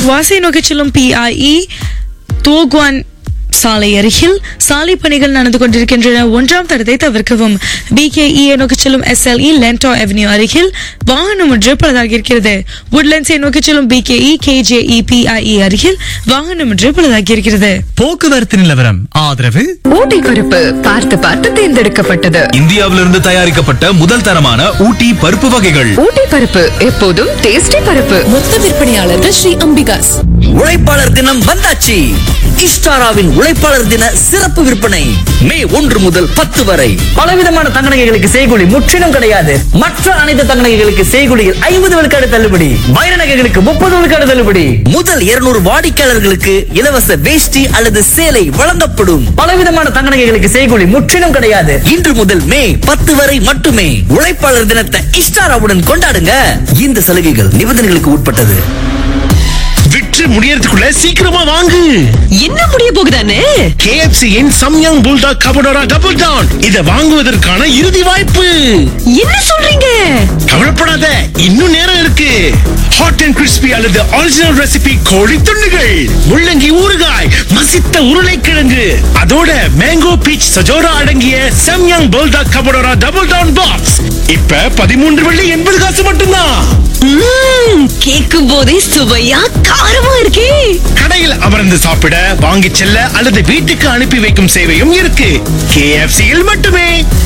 துவாசை நோக்கி செல்லும் PIE Toh Guan சாலை அருகில் சாலை பணிகள் நடந்து கொண்டிருக்கின்றன ஒன்றாம் தடத்தை தவிர்க்கவும் பிகேஇ நோக்கி செல்லும் எஸ்எல்இ லென்டோ அவென்யூ அருகில் வாகனம் ஒன்று பழுதாகி இருக்கிறது உட்லண்ட்ஸை நோக்கி செல்லும் பிகேஇ கேஜேஇ பிஐஇ அருகில் வாகனம் ஒன்று பழுதாகி இருக்கிறது போக்குவரத்து நிலவரம் ஆதரவு ஊட்டி பருப்பு பார்த்து பார்த்து தேர்ந்தெடுக்கப்பட்டது இந்தியாவிலிருந்து தயாரிக்கப்பட்ட முதல் தரமான ஊட்டி பருப்பு வகைகள் ஊட்டி பருப்பு எப்போதும் டேஸ்டி பருப்பு மொத்த விற்பனையாளர்கள் ஸ்ரீ அம்பிகாஸ் உழைப்பாளர் தினம் வந்தாச்சு இஸ்டாராவின் உழைப்பாளர் தின சிறப்பு விற்பனை மே ஒன்று முதல் பத்து வரை பலவிதமான தங்க நகைகளுக்கு செய்கூலி முற்றிலும் கிடையாது மற்ற அனைத்து தங்க நகைகளுக்கு செய்கூலியில் ஐம்பது விழுக்காடு தள்ளுபடி வைர நகைகளுக்கு முப்பது விழுக்காடு தள்ளுபடி முதல் 200 வாடிக்கையாளர்களுக்கு இலவச வேஷ்டி அல்லது சேலை வழங்கப்படும் பலவிதமான தங்க நகைகளுக்கு செய்கூலி முற்றிலும் கிடையாது இன்று முதல் மே பத்து வரை மட்டுமே உழைப்பாளர் தினத்தை இஸ்டாராவுடன் கொண்டாடுங்க இந்த சலுகைகள் நிபந்தனைகளுக்கு உட்பட்டது விற்று முடியறதுக்குள்ள சீக்கிரமா வாங்கு என்ன முடிய போகுதானே KFC இன் Samyang buldak carbonara double down இத வாங்குவதற்கான இறுதி வாய்ப்பு என்ன சொல்றீங்க கவலைப்படாத இன்னும் நேரம் இருக்கு ஹாட் அண்ட் கிறிஸ்பி அல்லது ஒரிஜினல் ரெசிபி கோழி துண்டுகள் முள்ளங்கி ஊறுகாய் மசித்த உருளைக்கிழங்கு அதோட மேங்கோ பீச் சஜோரா அடங்கிய Samyang buldak carbonara double down box இப்ப பதிமூன்று வெள்ளி எண்பது காசு மட்டும்தான் கேட்கும் போதே சுவையா காரமா இருக்கே கடையில் அமர்ந்து சாப்பிட வாங்கிச் செல்ல அல்லது வீட்டுக்கு அனுப்பி வைக்கும் சேவையும் இருக்கு KFC யில் மட்டுமே